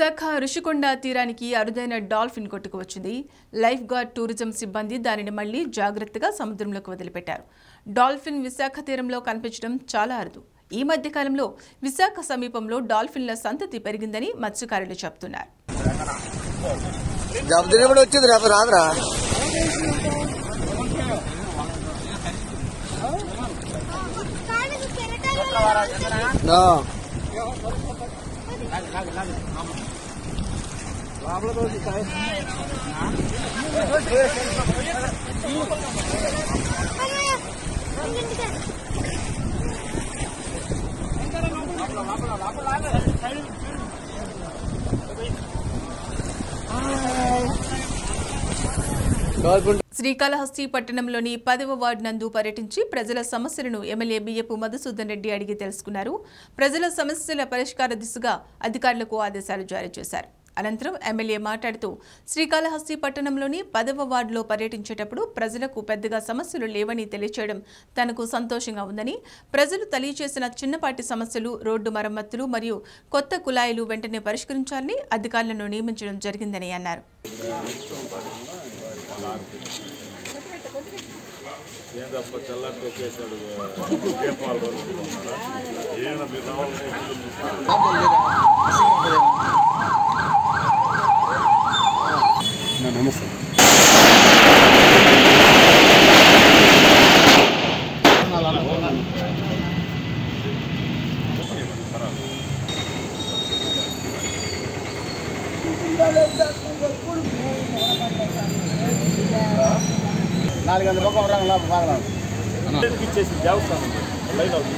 విశాఖ ఋషికొండ తీరానికి అరుదైన డాల్ఫిన్ కొట్టుకువచ్చింది లైఫ్ గార్డ్ టూరిజం సిబ్బంది దానిని మళ్లీ జాగ్రత్తగా సముద్రంలోకి వదిలిపెట్టారు డాల్ఫిన్ విశాఖ తీరంలో కనిపించడం చాలా అరుదు ఈ మధ్య కాలంలో విశాఖ సమీపంలో డాల్ఫిన్ల సంతతి పెరిగిందని మత్స్యకారులు చెబుతున్నారు దెబ్బతిన్నప్పుడు వచ్చింది రేపు రాదురా ఆ. డాల్ఫిన్ శ్రీకాళహస్తి పట్టణంలోని పదవ వార్డు నందు పర్యటించి ప్రజల సమస్యలను ఎమ్మెల్యే బియ్యపు మధుసూదన్ రెడ్డి అడిగి తెలుసుకున్నారు ప్రజల సమస్యల పరిష్కార దిశగా అధికారులకు ఆదేశాలు జారీ చేశారు అనంతరం ఎమ్మెల్యే మాట్లాడుతూ శ్రీకాళహస్తి పట్టణంలోని పదవ వార్డులో పర్యటించేటప్పుడు ప్రజలకు పెద్దగా సమస్యలు లేవని తెలియచేయడం తనకు సంతోషంగా ఉందని ప్రజలు తెలియచేసిన చిన్నపాటి సమస్యలు రోడ్డు మరమ్మతులు మరియు కొత్త కుళాయిలు వెంటనే పరిష్కరించాలని అధికారులను నియమించడం జరిగిందని అన్నారు ఏందప్ప చల్లారి తొక్కేశాడు దీపాలు వరుస్తున్నారా ఏమైనా మీరు రావాలంటే నమస్తే నాలుగు గంటల రూపాయలు రంగు లోపల బాగా ఇచ్చేసి దేవస్థానం లైన్ అవుట్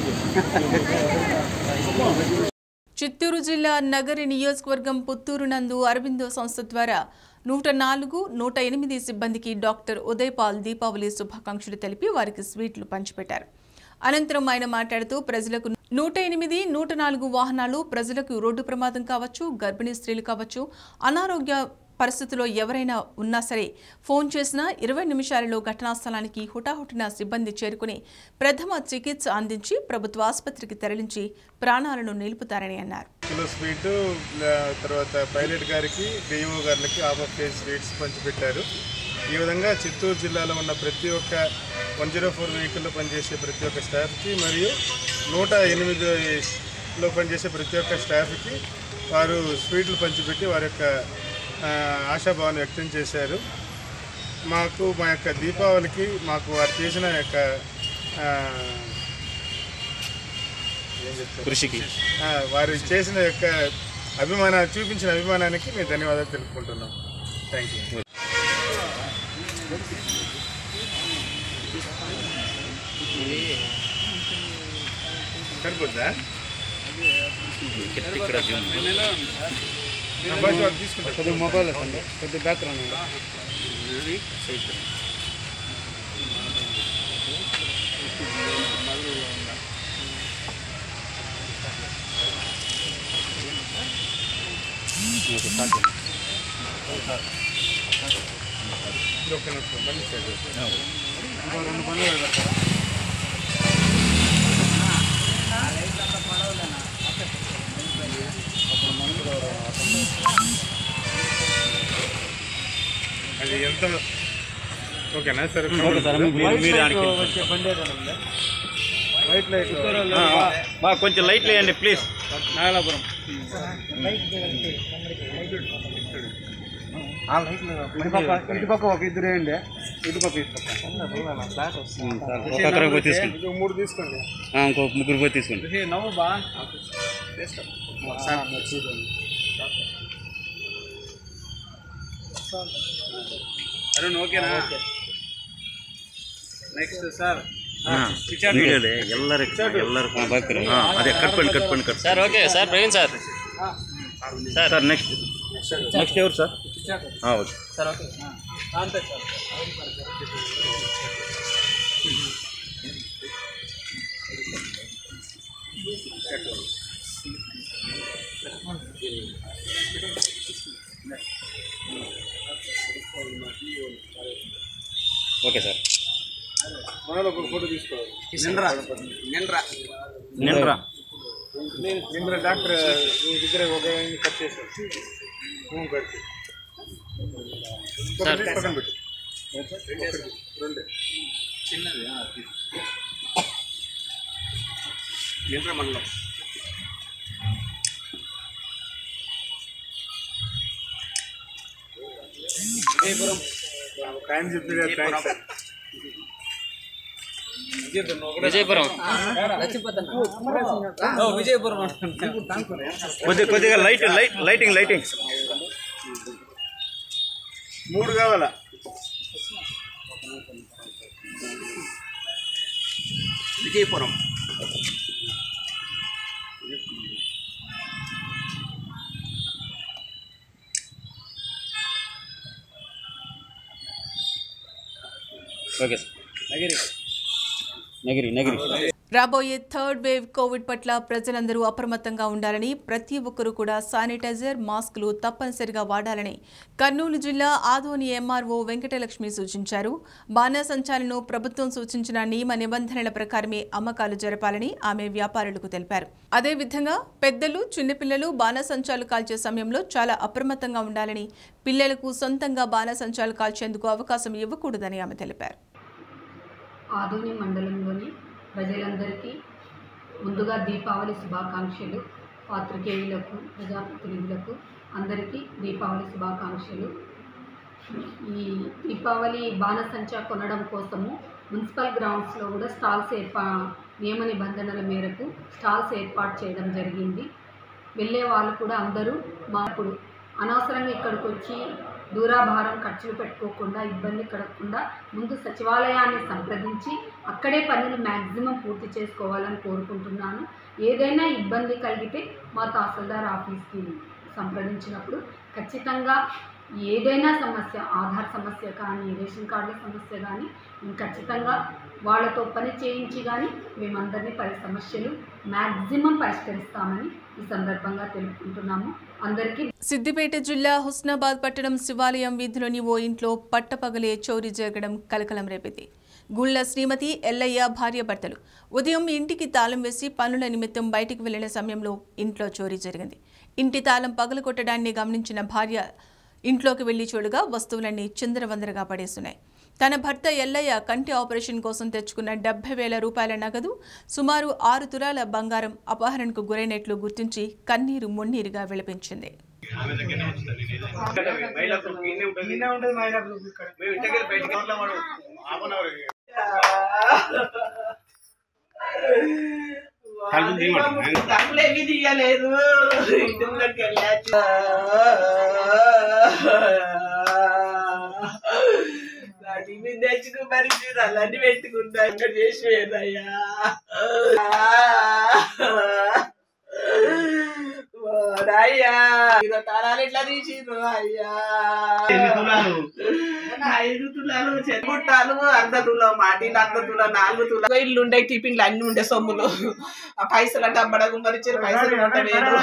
చిత్తూరు జిల్లా నగరి నియోజకవర్గం పుత్తూరు నందు అరవిందో సంస్థ ద్వారా నూట నాలుగు నూట ఎనిమిది సిబ్బందికి డాక్టర్ ఉదయ్ పాల్ దీపావళి శుభాకాంక్షలు తెలిపి వారికి స్వీట్లు పంచిపెట్టారు అనంతరం ఆయన మాట్లాడుతూ ప్రజలకు నూట ఎనిమిది నూట నాలుగు వాహనాలు ప్రజలకు రోడ్డు ప్రమాదం కావచ్చు గర్భిణీ స్త్రీలు కావచ్చు అనారోగ్య పరిస్థితిలో ఎవరైనా ఉన్నా సరే ఫోన్ చేసినా ఇరవై నిమిషాలలో ఘటనా స్థలానికి హుటాహుటిన సిబ్బంది చేరుకుని ప్రథమ చికిత్స అందించి ప్రభుత్వ ఆసుపత్రికి తరలించి ప్రాణాలను నిలుపుతారని అన్నారు కిలో స్వీట్ ఆ, తర్వాత పైలట్ గారికి డిఓ గారికి హాఫ్ ఆఫ్ కేజీ స్వీట్స్ పంచిపెట్టారు ఈ విధంగా చిత్తూరు జిల్లాలో ఉన్న ప్రతి ఒక్క వన్ జీరో ఫోర్ వెహికల్లో పనిచేసే ప్రతి ఒక్క స్టాఫ్కి మరియు నూట ఎనిమిదిలో పనిచేసే ప్రతి ఒక్క స్టాఫ్కి వారు స్వీట్లు పంచిపెట్టి వారి యొక్క ఆ, ఆశాభావాన్ని వ్యక్తం చేశారు మాకు మా యొక్క దీపావళికి మాకు వారు చేసిన యొక్క ఆ, ఏం చెప్తారు కృషికి ఆ, వారు చేసిన యొక్క అభిమాన చూపించిన అభిమానానికి మేము ధన్యవాదాలు తెలుపుకుంటున్నాం థ్యాంక్ యూ సరిపోద్దా ఇక్కడ జూమ్ నా బస్ వాడు తీసుకుంటారు కొద్దిగా మొబైల్ వస్తుంది కొద్దిగా బ్యాక్గ్రౌండ్ ఇది ఒక్క నిమిషం బండి సైడ్ అది ఎంత ఓకేనా సరే మీరు ఆడికి వైట్ లైట్ మా కొంచెం లైట్ వేయండి ప్లీజ్ నాగలాపురం ఇటు పక్క ఒక ఇద్దరు వేయండి ఇటు పక్క ఇటు పక్క ఒక్కొక్కరు పోయి తీసుకోండి ఇంకో మూడు తీసుకోండి ఆ, ఇంకో ముగ్గురు పోయి తీసుకోండి నవ్వు బా అరుణ్ ఓకేనా నెక్స్ట్ సార్ వీడియోలే ಎಲ್ಲರೂ ಎಲ್ಲರೂ అదే కట్టుకోండి కట్టుకోండి cut sir okay sir Praveen sir sir sir next next ఎవరు సార్ ఓకే సార్ ఓకే అంతే సార్ ఓకే సార్ మనలో ఒక ఫోటో తీసుకోవాలి నిండ్రా ఇందులో డాక్టర్ మీ దగ్గర ఒక ఆయన్ని కట్ చేశారు మూడు కట్ పక్కన పెట్టు ఒకటి, రెండు మండలం ఒక ఆయన చెప్పారు థ్యాంక్స్ సార్ విజయపురం కొద్దిగా కొద్దిగా లైట్ లైట్ లైటింగ్ లైటింగ్ మూడు కావాలా విజయపురం ఓకే సార్ నగిరి నగిరి నగిరి రాబోయే థర్డ్ వేవ్ కోవిడ్ పట్ల ప్రజలందరూ అప్రమత్తంగా ఉండాలని ప్రతి ఒక్కరూ కూడా శానిటైజర్ మాస్కులు తప్పనిసరిగా వాడాలని కర్నూలు జిల్లా ఆదోని ఎంఆర్ఓ వెంకటలక్ష్మి సూచించారు బాణాసంచాలను ప్రభుత్వం సూచించిన నియమ నిబంధనల ప్రకారమే అమ్మకాలు జరపాలని ఆమె వ్యాపారులకు తెలిపారు అదేవిధంగా పెద్దలు చిన్నపిల్లలు బాణాసంచాలు కాల్చే సమయంలో చాలా అప్రమత్తంగా ఉండాలని పిల్లలకు సొంతంగా బాణాసంచాలు కాల్చేందుకు అవకాశం ఇవ్వకూడదని ఆమె తెలిపారు ఆదోని మండలంలోని ప్రజలందరికీ ముందుగా దీపావళి శుభాకాంక్షలు పాత్రికేయులకు ప్రజాప్రతినిధులకు అందరికీ దీపావళి శుభాకాంక్షలు ఈ దీపావళి బాణసంచా కొనడం కోసము మున్సిపల్ గ్రౌండ్స్లో కూడా స్టాల్స్ ఏర్పా నియమ నిబంధనల మేరకు స్టాల్స్ ఏర్పాటు చేయడం జరిగింది వెళ్ళే వాళ్ళు కూడా అందరూ మార్పుడు అనవసరంగా ఇక్కడికి వచ్చి దూరాభారం ఖర్చులు పెట్టుకోకుండా ఇబ్బంది కడగకుండా ముందు సచివాలయాన్ని సంప్రదించి అక్కడే పనులు మ్యాక్సిమం పూర్తి చేసుకోవాలని కోరుకుంటున్నాను ఏదైనా ఇబ్బంది కలిగితే మా తహసీల్దార్ ఆఫీస్కి సంప్రదించినప్పుడు ఖచ్చితంగా ఏదైనా సమస్య ఆధార్ సమస్య కానీ రేషన్ కార్డుల సమస్య కానీ మేము ఖచ్చితంగా వాళ్ళతో పని చేయించి కానీ మేమందరినీ పరి సమస్యలు మ్యాక్సిమం పరిష్కరిస్తామని ఈ సందర్భంగా తెలుపుకుంటున్నాము అందరికీ సిద్దిపేట జిల్లా హుస్నాబాద్ పట్టణం శివాలయం వీధిలోని ఓ ఇంట్లో పట్టపగలే చోరీ జరగడం కలకలం రేపింది గుళ్ళ శ్రీమతి ఎల్లయ్య భార్యాభర్తలు ఉదయం ఇంటికి తాళం వేసి పనుల నిమిత్తం బయటికి వెళ్లిన సమయంలో ఇంట్లో చోరీ జరిగింది ఇంటి తాళం పగలగొట్టడాన్ని గమనించిన భార్య ఇంట్లోకి వెళ్లి చూడగా వస్తువులన్నీ చిందరవందరగా పడేస్తున్నాయి తన భర్త ఎల్లయ్య కంటి ఆపరేషన్ కోసం తెచ్చుకున్న డెబ్బై వేల రూపాయల నగదు సుమారు ఆరు తులాల బంగారం అపహరణకు గురైనట్లు గుర్తించి కన్నీరు మున్నీరుగా విలపించింది ఈయనే ఉంటుంది మహిళా గ్రూప్ ఇక్కడ డబ్బులేమి తీయలేదు ఇంటి ముందరికి వెళ్ళచ్చు నా టీవీ తెచ్చుకు మరి అలాంటి పెట్టుకుంటా ఇక్కడ చేసి పోయిందయ్యా అయ్యా ఇరవై తాళాలు ఎట్లా తీసిండ్రు అయ్యా ఐదు తులాలు చెట్టుటాలు అర్ధ తులం మాటిలు అర్ధ తులం నాలుగు తులం ఇల్లు ఉండే టిఫిన్లు అన్ని ఉండే సొమ్ములు ఆ పైసలు అంటే అమ్మడకు మరిచారు పైసలు ఉండలేదు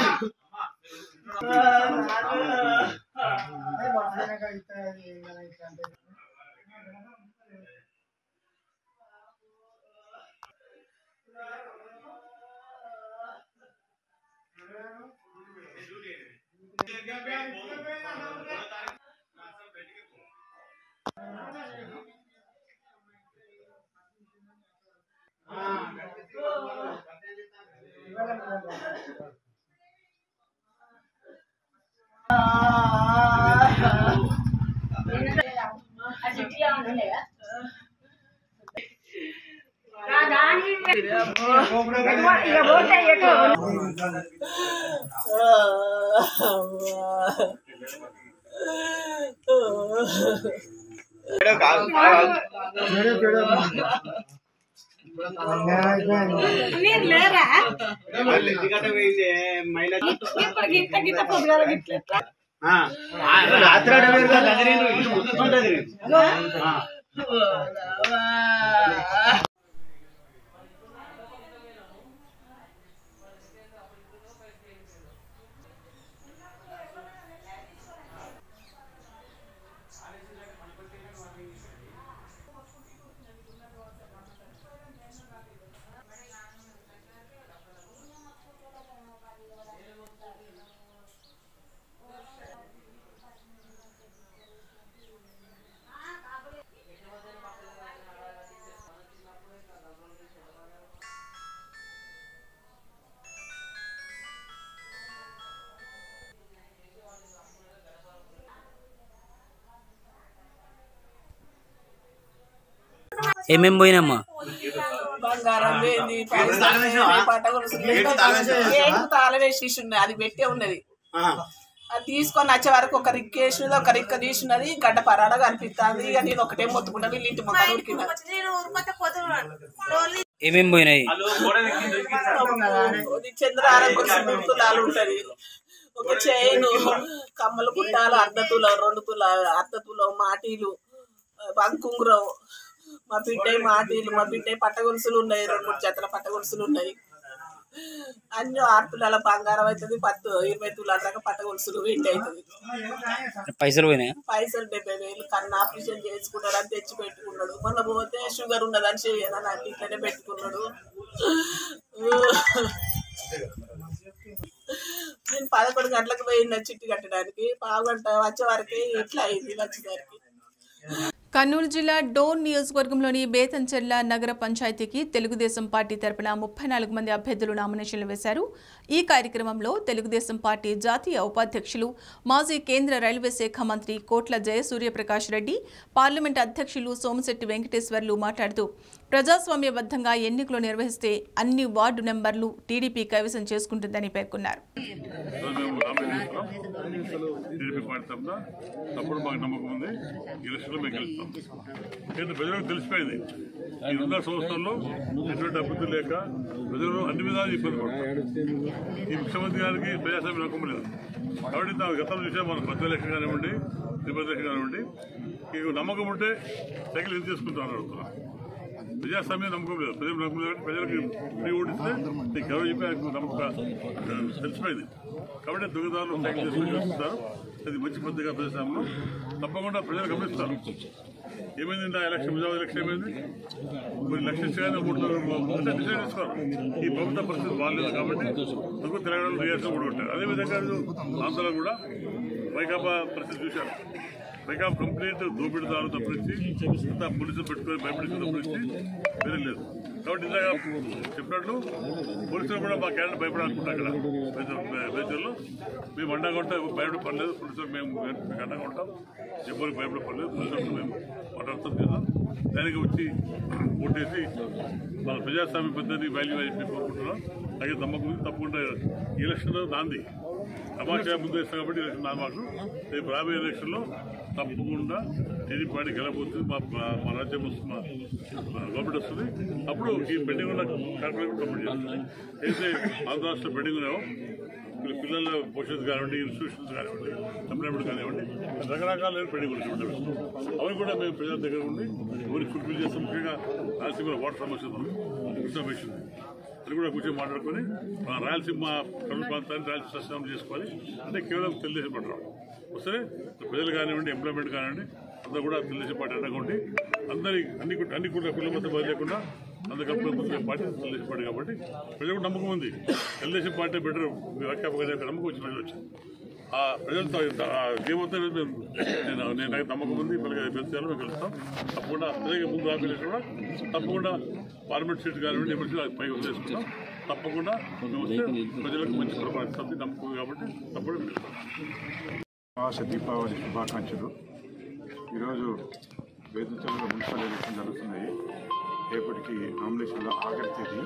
ఏమేమి పోయినమ్మా బంగారం ఏంది పైసలు పట్ట గేటు తాళం వేసి ఉన్నది అది పెట్టే ఉన్నది అది తీసుకొని వచ్చే వరకు ఒక రిక్క వేసినది ఒక రిక్క తీసినది గడ్డ పరాడ కనిపిస్తుంది ఇక నేను ఒకటే మొత్తుకుంటా వీళ్ళ ఇంటి మొక్క ఉరికిన ఏమేమి పోయినాయి అది చంద్రహారం కోసం తులాలు ఉంటది ఒక చైన్ కమ్మల గుట్టాలు అర్ధ తులం రెండు తుల అర్ధ తులం మాటీలు బంకుంగురం మా బిడ్డ మాటీలు మా బిడ్డ పట్టగొలుసులు ఉన్నాయి రెండు మూడు జతల పట్టగొలుసులు ఉన్నాయి అన్ని ఆరు తులాల బంగారం అవుతుంది పత్తు ఇరవై తులాల దాకా పట్టగొలుసులు వెండి అవుతుంది పైసలు పోయినాయా పైసలు డెబ్బై వేలు కన్నా ఆపరేషన్ చేసుకున్నాడని తెచ్చి పెట్టుకున్నాడు మొన్న పోతే షుగర్ ఉన్నదని చేయనని అంటే ఇట్లనే పెట్టుకున్నాడు నేను పదకొండు గంటలకు పోయిన చిట్టి కట్టడానికి పావుగంట వచ్చే వరకే ఇట్లా అయింది వచ్చేసరికి కర్నూలు జిల్లా డోన్ నియోజకవర్గంలోని బేతంచెర్ల నగర పంచాయతీకి తెలుగుదేశం పార్టీ తరపున ముప్పై నాలుగు మంది అభ్యర్థులు నామినేషన్లు వేశారు ఈ కార్యక్రమంలో తెలుగుదేశం పార్టీ జాతీయ ఉపాధ్యక్షులు మాజీ కేంద్ర రైల్వే శాఖ మంత్రి కోట్ల జయసూర్యప్రకాష్ రెడ్డి పార్లమెంట్ అధ్యక్షులు సోమశెట్టి వెంకటేశ్వర్లు మాట్లాడుతూ ప్రజాస్వామ్యబద్ధంగా ఎన్నికలు నిర్వహిస్తే అన్ని వార్డు నెంబర్లు టీడీపీ కైవసం చేసుకుంటుందని పేర్కొన్నారు మేము నామినేషన్ టీడీపీ పార్టీ తరఫున తప్పుడు మాకు నమ్మకం ఉంది ఎలక్షన్లో మేము గెలుస్తాం ఎందుకంటే ప్రజలకు తెలిసిపోయింది ఈ ఉన్న సంవత్సరాల్లో ఎటువంటి అభివృద్ధి లేక ప్రజలు అన్ని విధాలు ఇబ్బంది పడతారు ఈ ముఖ్యమంత్రి గారికి ప్రజాస్వామ్యం నమ్మకం లేదు కాబట్టి నా గతంలో చూసే మన పెద్ద ఎలక్షన్ కానివ్వండి తిరుపతి ఎలక్షన్ కానివ్వండి మీకు నమ్మకం ఉంటే సైకిల్ ఎందుకు చేసుకుంటారు అడుగుతున్నారు ప్రజాస్వామ్యం నమ్మకం లేదు ప్రజలు నమ్మకం లేదు ప్రజలకు ఫ్రీ ఓడిస్తే నీకు ఎవరు చెప్పి ఆయనకు నమ్మకం తెలిసిపోయింది కాబట్టి దొంగదారులు సైకిల్ చేసుకుని చేస్తున్నారు అది మంచి పద్ధతిగా ప్రజాస్వామ్యంలో తప్పకుండా ప్రజలు గమనిస్తారు ఏమైంది ఆ ఎలక్షన్ ముజాబ్ ఎలక్షన్ ఏమైంది కొన్ని లక్షలు చేయాలని ఓట్లు డిసైడ్ చేసుకోవాలి ఈ ప్రభుత్వ పరిస్థితి బాగాలేదు కాబట్టి అందుకు తెలంగాణలో రియాక్షన్ కూడా ఉంటారు అదేవిధంగా ఆంధ్రలో కూడా వైకాపా పరిస్థితి చూశారు వైకాపా కంప్లీట్ దోపిడీదారు తప్పించి అంతా పోలీసులు పెట్టుకొని భయపడించి తప్పించి వేరే లేదు కాబట్టి ఇందాక చెప్పినట్లు పోలీసులు కూడా మా క్యాడర్ భయపడాలనుకుంటాం ఇక్కడ బేచర్లో మేము అండగా ఉంటాం భయపడే పర్లేదు పోలీసులు మేము మీకు అండగా ఉంటాం ఎవరికి భయపడే పర్లేదు పోలీసులకు మేము మాట్లాడుతాం చేద్దాం దానికి వచ్చి ఓటేసి మన ప్రజాస్వామ్య పద్ధతి వాల్యూ అయిపోయి కోరుకుంటున్నాం అలాగే నమ్మకం ఉంది తప్పకుండా ఈ ఎలక్షన్ నాంది సమాచారం ముందు వేస్తాం కాబట్టి ఎలక్షన్ నాది మాకు రేపు రాబోయే ఎలక్షన్లో తప్పకుండా టీడీపీ పార్టీ గెలబోతుంది మా మా- మా రాజ్యం వస్తుంది మా మా గవర్నమెంట్ వస్తుంది అప్పుడు ఈ పెండింగ్ ఉన్న కార్యక్రమం కంప్లీట్ చేస్తాం అయితే ఆంధ్ర రాష్ట్రంలో పెండింగ్ ఉన్నాయో వీళ్ళ పిల్లల పోషన్స్ కానివ్వండి ఇన్స్టిట్యూషన్స్ కానివ్వండి ఎంప్లాయ్మెంట్ కానివ్వండి రకరకాల పెండింగ్ ఉన్నాయి అవి కూడా మేము ప్రజల దగ్గర ఉండి ఎవరికి ఫుల్ఫిల్ చేస్తాం ముఖ్యంగా రాయలసీమలో వాటర్ సమస్య ఉంది కృష్ణా బేసింది అది కూడా కూర్చొని మాట్లాడుకొని మన రాయలసీమ కడల ప్రాంతాన్ని రాయలసీమ సస్యనామం చేసుకోవాలి అంటే కేవలం తెలుగుదేశం పట్టడం వస్తే ప్రజలు కానివ్వండి ఎంప్లాయ్మెంట్ కానివ్వండి అందరూ కూడా తెలుగుదేశం పార్టీ అండగా ఉండి అందరి అన్ని కుట- అన్ని కూడా కుల మధ్య బయలు లేకుండా అందరికీ పార్టీ తెలుగుదేశం పార్టీ కాబట్టి ప్రజలకు నమ్మకం ఉంది తెలుగుదేశం పార్టీ బెటర్ వ్యాఖ్యాపక నమ్మకం వచ్చి ప్రజలు వచ్చింది ఆ ప్రజలతో ఏమవుతా మేము నేను నేను నాకు నమ్మకం ఉంది మళ్ళీ పెంచాలో మేము గెలుస్తాం తప్పకుండా ప్రజలకు ముందు ఆఫీస్ కూడా తప్పకుండా పార్లమెంట్ సీట్ కానివ్వండి ఎమ్మెల్సీ పైకి వదిలేసుకుంటాం తప్పకుండా మేము వస్తే ప్రజలకు మంచి పరిపాలన నమ్మకం ఉంది కాబట్టి తప్పకుండా గెలుస్తాం భాష దీపావళి శుభాకాంక్షలు ఈరోజు వేదికల్లో మున్సిపల్ ఎలక్షన్ జరుగుతున్నాయి రేపటికి నామినేషన్లో ఆఖరి తేదీ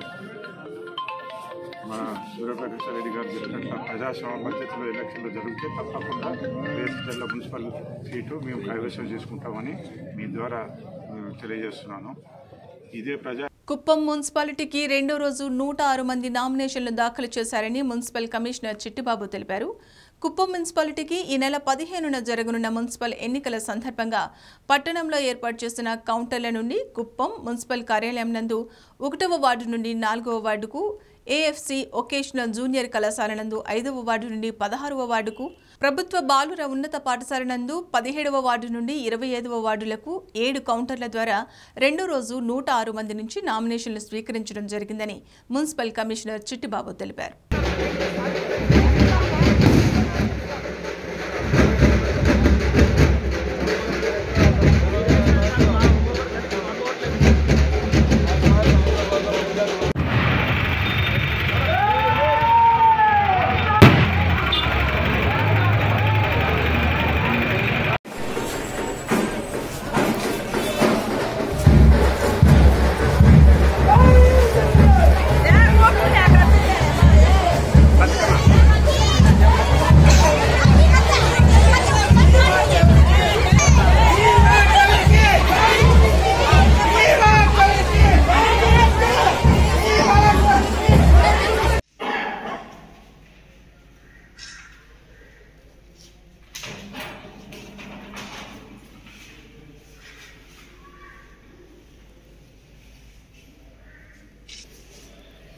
మన సూర్యప్రకాష్ రెడ్డి గారు చెప్పినట్ల ప్రజాస్వామ్య పద్ధతిలో ఎలక్షన్లు జరిగితే తప్పకుండా వేదికల్లో మున్సిపల్ సీటు మేము కైవసం చేసుకుంటామని మీ ద్వారా ఆ, తెలియజేస్తున్నాను ఇదే ప్రజా కుప్పం మున్సిపాలిటీకి రెండో రోజు నూట ఆరు మంది నామినేషన్లు దాఖలు చేశారని మున్సిపల్ కమిషనర్ చిట్టిబాబు తెలిపారు కుప్పం మున్సిపాలిటీకి ఈ నెల పదిహేనున జరగనున్న మున్సిపల్ ఎన్నికల సందర్భంగా పట్టణంలో ఏర్పాటు చేసిన కౌంటర్ల నుండి కుప్పం మున్సిపల్ కార్యాలయం నందు ఒకటవ వార్డు నుండి నాలుగవ వార్డుకు ఏఎఫ్సి ఒకేషనల్ జూనియర్ కళాశాల నందు ఐదవ వార్డు నుండి పదహారవ వార్డుకు ప్రభుత్వ బాలుర ఉన్నత పాఠశాల నందు పదిహేడవ వార్డు నుండి ఇరవై ఐదవ వార్డులకు ఏడు కౌంటర్ల ద్వారా రెండో రోజు నూట ఆరు మంది నుంచి నామినేషన్లు స్వీకరించడం జరిగిందని మున్సిపల్ కమిషనర్ చిట్టిబాబు తెలిపారు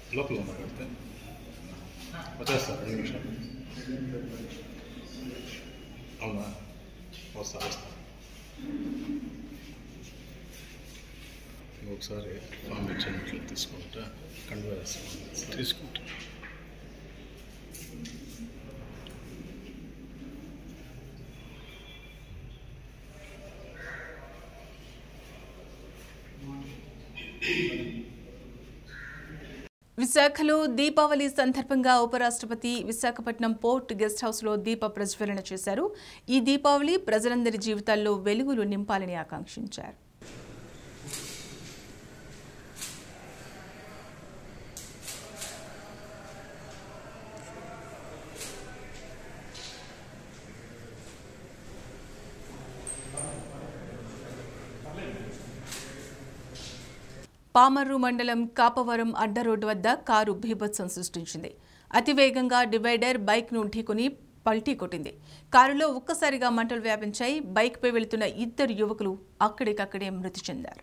లోపల మాట్లాడితే వచ్చేస్తారు రెండు నిమిషాలు అవునా వస్తా వస్తా ఒకసారి ఫామ్ ఇచ్చినట్లు తీసుకుంటా కండువా వేస్తాను తీసుకుంటా విశాఖలో దీపావళి సందర్భంగా ఉపరాష్ట్రపతి విశాఖపట్నం పోర్ట్ గెస్ట్ హౌస్లో దీప ప్రజ్వలన చేశారు ఈ దీపావళి ప్రజలందరి జీవితాల్లో వెలుగులు నింపాలని ఆకాంక్షించారు పామర్రు మండలం కాపవరం అడ్డ రోడ్డు వద్ద కారు బీభత్సం సృష్టించింది అతివేగంగా డివైడర్ బైక్ను ఢీకొని పల్టీ కొట్టింది కారులో ఒక్కసారిగా మంటలు వ్యాపించాయి బైక్పై వెళుతున్న ఇద్దరు యువకులు అక్కడికక్కడే మృతి చెందారు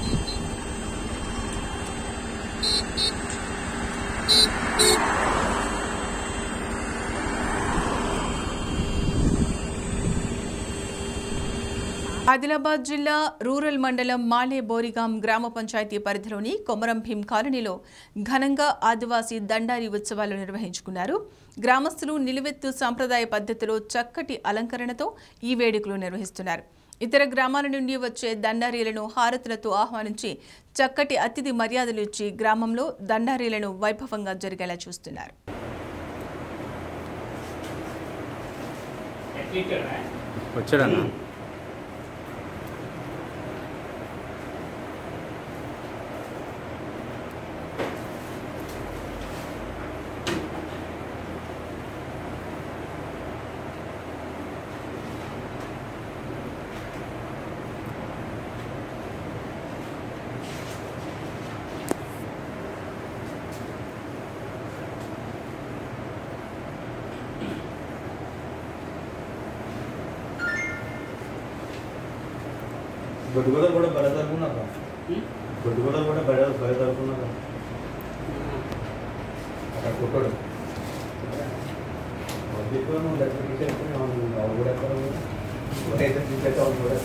ఆదిలాబాద్ జిల్లా రూరల్ మండలం మాలే బోరిగాం గ్రామ పంచాయతీ పరిధిలోని కొమరం భీం కాలనీలో ఘనంగా ఆదివాసీ దండారి ఉత్సవాలు నిర్వహించుకున్నారు గ్రామస్తులు నిలువెత్తు సాంప్రదాయ పద్ధతిలో చక్కటి అలంకరణతో ఈ వేడుకలు నిర్వహిస్తున్నారు ఇతర గ్రామాల నుండి వచ్చే దండారీలను హారతులతో ఆహ్వానించి చక్కటి అతిథి మర్యాదలు ఇచ్చి గ్రామంలో దండారీలను వైభవంగా జరిగేలా చూస్తున్నారు వచ్చాడన్నా గొడ్డుగూడ కూడా బడ తరుపున్నారా గొడ్డుగూడ కూడా బడ బడ తరుపున్నారా అక్కడ కుట్టడు చెప్పు నువ్వు దగ్గర తీసుకెళ్ళి అవి కూడా ఎక్కడ అయితే తీసుకెళ్తే అవి కూడా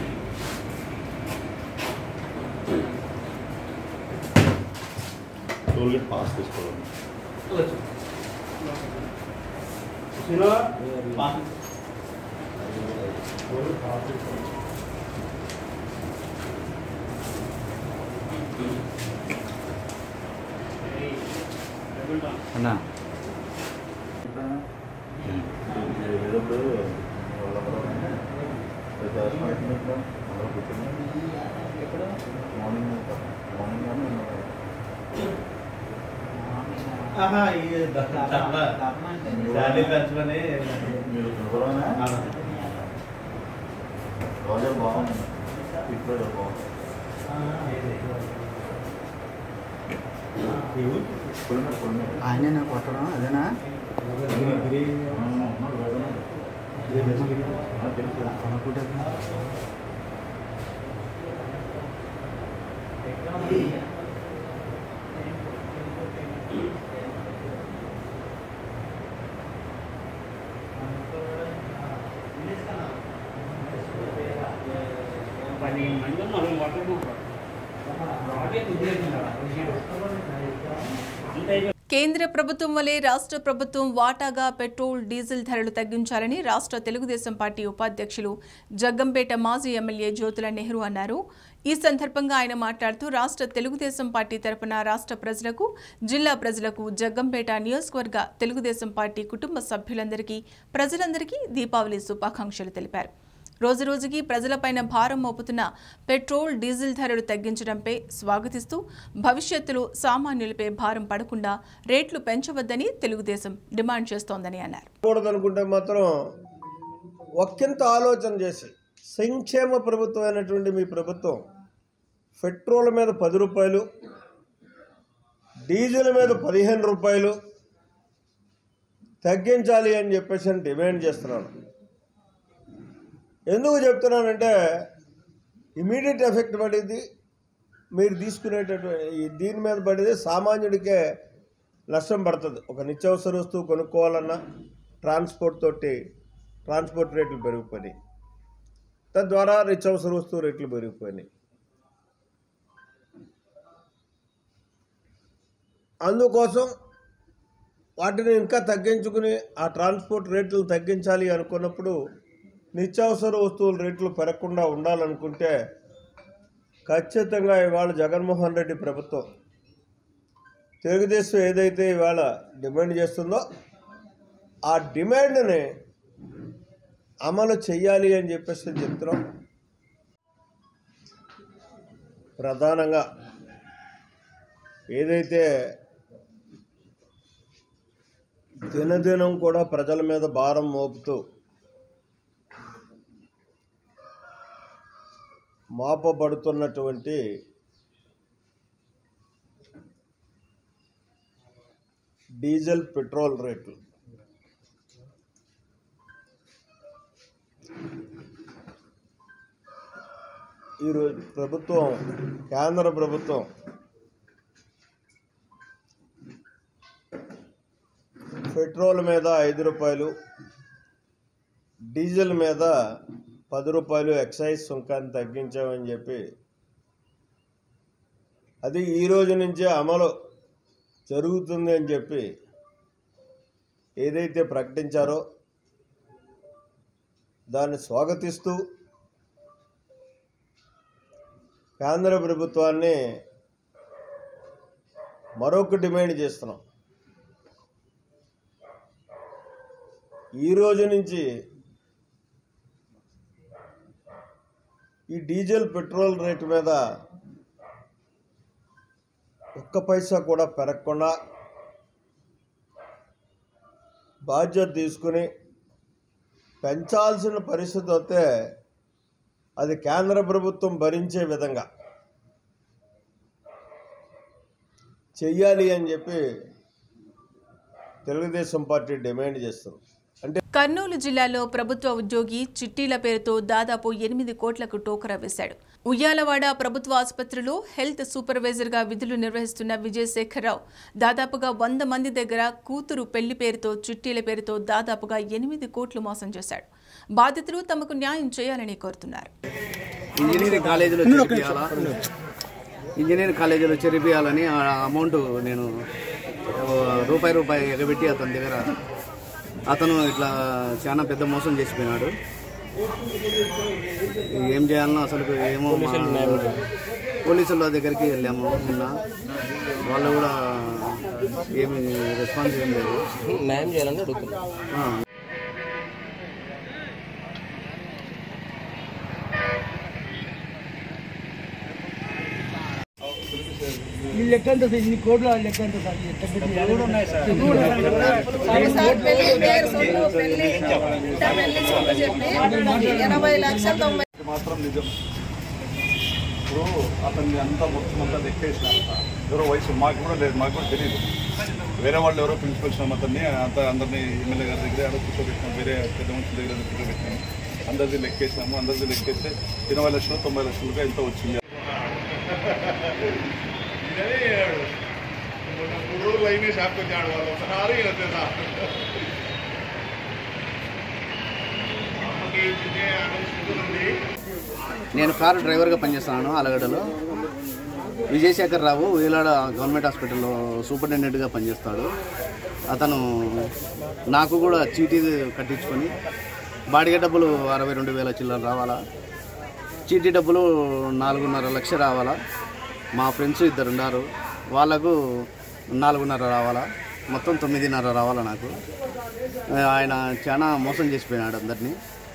టోల్గేట్ పాస్ తీసుకోవాలి అన్నా ఆహా ఇది శాలరీ పెంచమని మీరు రోజా బాగుంది ఇప్పుడు బాగుంది ఆయన కొట్టడం అదేనా కేంద్ర ప్రభుత్వం వలె రాష్ట్ర ప్రభుత్వం వాటాగా పెట్రోల్ డీజిల్ ధరలు తగ్గించాలని రాష్ట్ర తెలుగుదేశం పార్టీ ఉపాధ్యక్షులు జగ్గంపేట మాజీ ఎమ్మెల్యే జ్యోతుల నెహ్రూ అన్నారు ఈ సందర్భంగా ఆయన మాట్లాడుతూ రాష్ట్ర తెలుగుదేశం పార్టీ తరపున రాష్ట్ర ప్రజలకు జిల్లా ప్రజలకు జగ్గంపేట నియోజకవర్గ తెలుగుదేశం పార్టీ కుటుంబ సభ్యులందరికీ ప్రజలందరికీ దీపావళి శుభాకాంక్షలు తెలిపారు రోజురోజుకి ప్రజలపైన భారం మోపుతున్న పెట్రోల్ డీజిల్ ధరలు తగ్గించడంపై స్వాగతిస్తూ భవిష్యత్తులో సామాన్యులపై భారం పడకుండా రేట్లు పెంచవద్దని తెలుగుదేశం డిమాండ్ చేస్తోందని అన్నారు కూడదనుకుంటే మాత్రం ఒక్కింత ఆలోచన చేసి సంక్షేమ ప్రభుత్వం అయినటువంటి మీ ప్రభుత్వం పెట్రోల్ మీద పది రూపాయలు డీజిల్ మీద పదిహేను రూపాయలు తగ్గించాలి అని చెప్పేసి అని డిమాండ్ చేస్తున్నాను ఎందుకు చెప్తున్నానంటే ఇమీడియట్ ఎఫెక్ట్ పడింది మీరు తీసుకునేటటువంటి ఈ దీని మీద పడితే సామాన్యుడికే నష్టం పడుతుంది ఒక నిత్యావసర వస్తువు కొనుక్కోవాలన్నా ట్రాన్స్పోర్ట్ తోటి ట్రాన్స్పోర్ట్ రేట్లు పెరిగిపోయినాయి తద్వారా నిత్యావసర వస్తువు రేట్లు పెరిగిపోయినాయి అందుకోసం వాటిని ఇంకా తగ్గించుకుని ఆ ట్రాన్స్పోర్ట్ రేట్లు తగ్గించాలి అనుకున్నప్పుడు నిత్యావసర వస్తువుల రేట్లు పెరగకుండా ఉండాలనుకుంటే ఖచ్చితంగా ఇవాళ జగన్మోహన్ రెడ్డి ప్రభుత్వం తెలుగుదేశం ఏదైతే ఇవాళ డిమాండ్ చేస్తుందో ఆ డిమాండ్ని అమలు చెయ్యాలి అని చెప్పేసి చెప్తున్నాం ప్రధానంగా ఏదైతే దినదినం కూడా ప్రజల మీద భారం మోపుతూ మాపబడుతున్నటువంటి డీజిల్ పెట్రోల్ రేట్లు ఈరోజు ప్రభుత్వం కేంద్ర ప్రభుత్వం పెట్రోల్ మీద ఐదు రూపాయలు డీజిల్ మీద పది రూపాయలు ఎక్సైజ్ సుంకాన్ని తగ్గించామని చెప్పి అది ఈ రోజు నుంచే అమలు జరుగుతుంది అని చెప్పి ఏదైతే ప్రకటించారో దాన్ని స్వాగతిస్తూ కేంద్ర ప్రభుత్వాన్ని మరొక డిమాండ్ చేస్తున్నాం ఈ రోజు నుంచి ఈ డీజిల్ పెట్రోల్ రేటు మీద ఒక్క పైసా కూడా పెరగకుండా బాధ్యత తీసుకుని పెంచాల్సిన పరిస్థితి వస్తే అది కేంద్ర ప్రభుత్వం భరించే విధంగా చెయ్యాలి అని చెప్పి తెలుగుదేశం పార్టీ డిమాండ్ చేస్తుంది అంటే కర్నూలు జిల్లాలో ప్రభుత్వ ఉద్యోగి చిట్టీల పేరుతో దాదాపు ఎనిమిది కోట్లకు టోకరా వేశాడు ఉయ్యాలవాడ ప్రభుత్వ ఆసుపత్రిలో హెల్త్ సూపర్వైజర్గా విధులు నిర్వహిస్తున్న విజయశేఖరరావు దాదాపుగా వంద మంది దగ్గర కూతురు పెళ్లి పేరుతో చిట్టీల పేరుతో దాదాపుగా ఎనిమిది కోట్లు మోసం చేశాడు బాధితులు తమకు న్యాయం చేయాలని కోరుతున్నారు ఇంజనీరింగ్ కాలేజీలో చేరిపియాలా ఇంజనీరింగ్ కాలేజీలో చేరిపియాలని ఆ అమౌంట్ నేను ఓ రూపాయి రూపాయి ఎగబెట్టి అతని దగ్గర అతను ఇట్లా చాలా పెద్ద మోసం చేసిపోయినాడు ఏం చేయాలనో అసలు ఏమో మా- పోలీసుల దగ్గరికి వెళ్ళాము నిన్న వాళ్ళు కూడా ఏమి రెస్పాన్స్ ఏం లేదు న్యాయం చేయాలని అడుగుతున్నాం ఈ లెక్క ఎంత సార్ ఇన్ని కోట్ల లెక్క ఎంత సార్ ఈ లెక్క పెట్టి ఎవరు ఉన్నాయి సార్ ఎనభై లక్షల తొంభై మాత్రం నిజం ఇప్పుడు అతన్ని అంతా మొత్తం అంతా లెక్కేసినారంట ఎవరో వయసు మాకు కూడా లేదు మాకు కూడా తెలియదు వేరే వాళ్ళు ఎవరో పిలుచుకొచ్చినాం అతన్ని అంత అందరినీ ఎమ్మెల్యే గారి దగ్గర అక్కడ కూర్చోబెట్టినాం వేరే పెద్ద మనుషుల దగ్గర కూర్చోబెట్టినాం అందరిది లెక్కేసినాము అందరిది లెక్కేస్తే ఎనభై లక్షలు తొంభై లక్షలుగా ఎంత వచ్చింది మూడు రోజులు అయినాయి షాప్కి వచ్చాడు వాళ్ళు ఒకసారి వచ్చేసా అమ్మకి ఇదే ఉంది నేను కారు డ్రైవర్గా పనిచేస్తున్నాను అలగడలో విజయశేఖర్ రావు వీలాడ గవర్నమెంట్ హాస్పిటల్లో సూపరింటెండెంట్గా పనిచేస్తాడు అతను నాకు కూడా చీటీ కట్టించుకొని బాడిగ డబ్బులు అరవై రెండు వేల చిల్లర రావాలా చీటీ డబ్బులు నాలుగున్నర లక్ష రావాలా మా ఫ్రెండ్స్ ఇద్దరు ఉన్నారు వాళ్ళకు నాలుగున్నర రావాలా మొత్తం తొమ్మిదిన్నర రావాలా నాకు ఆయన చాలా మోసం చేసిపోయినాడు అందరినీ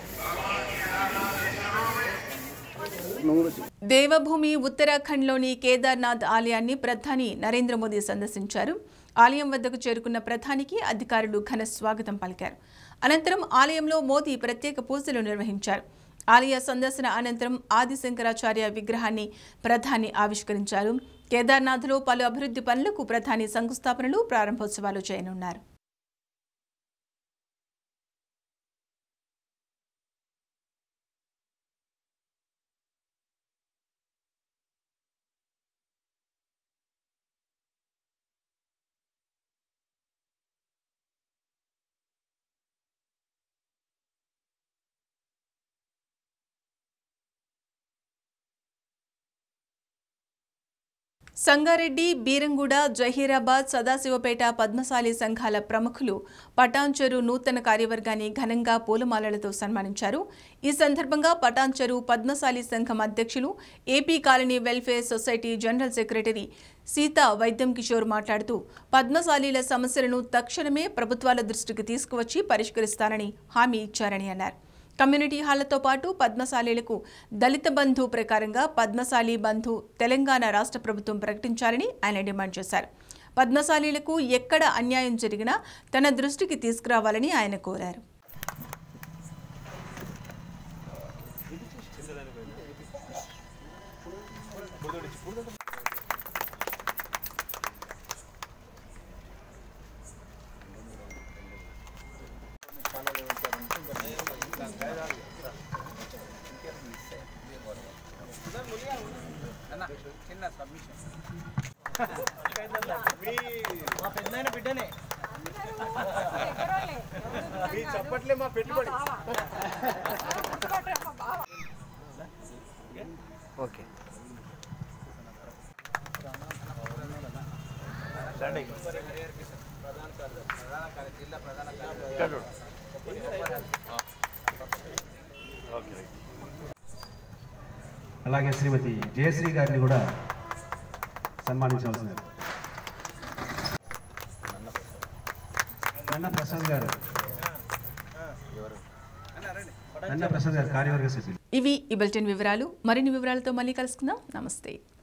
దేవభూమి ఉత్తరాఖండ్లోని కేదార్నాథ్ ఆలయాన్ని ప్రధాని నరేంద్ర మోదీ సందర్శించారు ఆలయం వద్దకు చేరుకున్న ప్రధానికి అధికారులు ఘన స్వాగతం పలికారు అనంతరం ఆలయంలో మోదీ ప్రత్యేక పూజలు నిర్వహించారు ఆలయ సందర్శన అనంతరం ఆదిశంకరాచార్య విగ్రహాన్ని ప్రధాని ఆవిష్కరించారు కేదార్నాథ్లో పలు అభివృద్ధి పనులకు ప్రధాని శంకుస్థాపనలు ప్రారంభోత్సవాలు చేయనున్నారు సంగారెడ్డి బీరంగూడ జహీరాబాద్ సదాశివపేట పద్మశాలి సంఘాల ప్రముఖులు పటాన్చెరు నూతన కార్యవర్గాన్ని ఘనంగా పూలమాలలతో సన్మానించారు ఈ సందర్భంగా పటాన్చెరు పద్మశాలి సంఘం అధ్యక్షులు AP colony welfare society general secretary Seetha Vaidyam Kishore మాట్లాడుతూ పద్మశాలీల సమస్యలను తక్షణమే ప్రభుత్వాల దృష్టికి తీసుకువచ్చి పరిష్కరిస్తానని హామీ ఇచ్చారని అన్నారు కమ్యూనిటీ హాళ్లతో పాటు పద్మశాలీలకు దళిత బంధు ప్రకారంగా పద్మశాలి బంధు తెలంగాణ రాష్ట్ర ప్రభుత్వం ప్రకటించాలని ఆయన డిమాండ్ చేశారు పద్మశాలీలకు ఎక్కడ అన్యాయం జరిగినా తన దృష్టికి తీసుకురావాలని ఆయన కోరారు మా పెద్దనాయన బిడ్డనే మీ చప్పట్లే మా పెట్టుబడి ఓకే అలాగే శ్రీమతి జయశ్రీ గారిని కూడా సన్మానించవలసింది అన్న ప్రసాద్ గారు అన్న ప్రసాద్ గారు కార్యవర్గ సభ్యులు ఇవి ఈ బులెటిన్ వివరాలు మరిన్ని వివరాలతో మళ్ళీ కలుసుకుందాం నమస్తే